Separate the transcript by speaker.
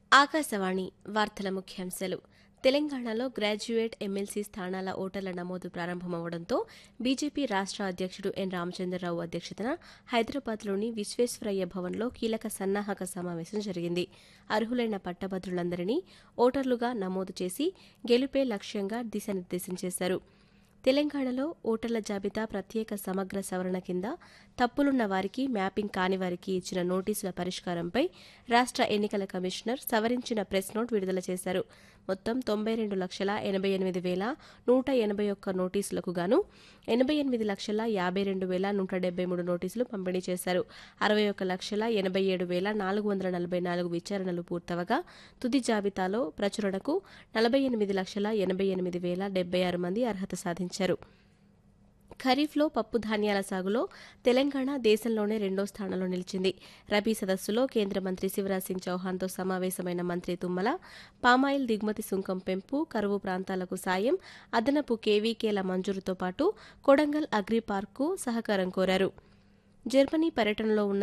Speaker 1: ఆకాశవాణి వార్తల ముఖ్యాంశాలు తెలంగాణలో గ్రాడ్యుయేట్ ఎమ్మెల్సీ స్థానాల ఓటర్ల నమోదు ప్రారంభమవడంతో బీజేపీ రాష్ట్ర అధ్యక్షుడు ఎన్ రామచంద్రరావు అధ్యక్షతన హైదరాబాద్లోని విశ్వేశ్వరయ్య భవన్లో కీలక సన్నాహక సమావేశం జరిగింది అర్హులైన పట్టభద్రులందరినీ ఓటర్లుగా నమోదు చేసి గెలుపే లక్ష్యంగా దిశానిర్దేశం చేశారు తెలంగాణలో ఓటర్ల జాబితా ప్రత్యేక సమగ్ర సవరణ కింద తప్పులున్న వారికి మ్యాపింగ్ కాని వారికి ఇచ్చిన నోటీసుల పరిష్కారంపై రాష్ట్ర ఎన్నికల కమిషనర్ సవరించిన ప్రెస్ నోట్ విడుదల చేశారు మొత్తం తొంభై రెండు లక్షల ఎనభై ఎనిమిది వేల నూట ఎనభై ఒక్క నోటీసులకు గాను ఎనభై ఎనిమిది లక్షల యాభై రెండు వేల నూట డెబ్బై మూడు నోటీసులు పంపిణీ చేశారు అరవై ఒక్క లక్షల ఎనభై ఏడు వేల నాలుగు వందల నలభై నాలుగు విచారణలు పూర్తవగా తుది జాబితాలో ప్రచురణకు నలభై ఎనిమిది లక్షల ఎనభై ఎనిమిది వేల డెబ్బై ఆరు మంది అర్హత సాధించారు ఖరీఫ్లో పప్పు ధాన్యాల సాగులో తెలంగాణ దేశంలోనే రెండో స్థానంలో నిలిచింది రబీ సదస్సులో కేంద్ర మంత్రి శివరాజ్ సింగ్ చౌహాన్తో సమావేశమైన మంత్రి తుమ్మల పామాయిల్ దిగుమతి సుంకం పెంపు కరువు ప్రాంతాలకు సాయం అదనపు కేవీకేల మంజూరుతో పాటు కొడంగల్ అగ్రి పార్కు సహకారం కోరారు జర్మనీ పర్యటనలో ఉన్న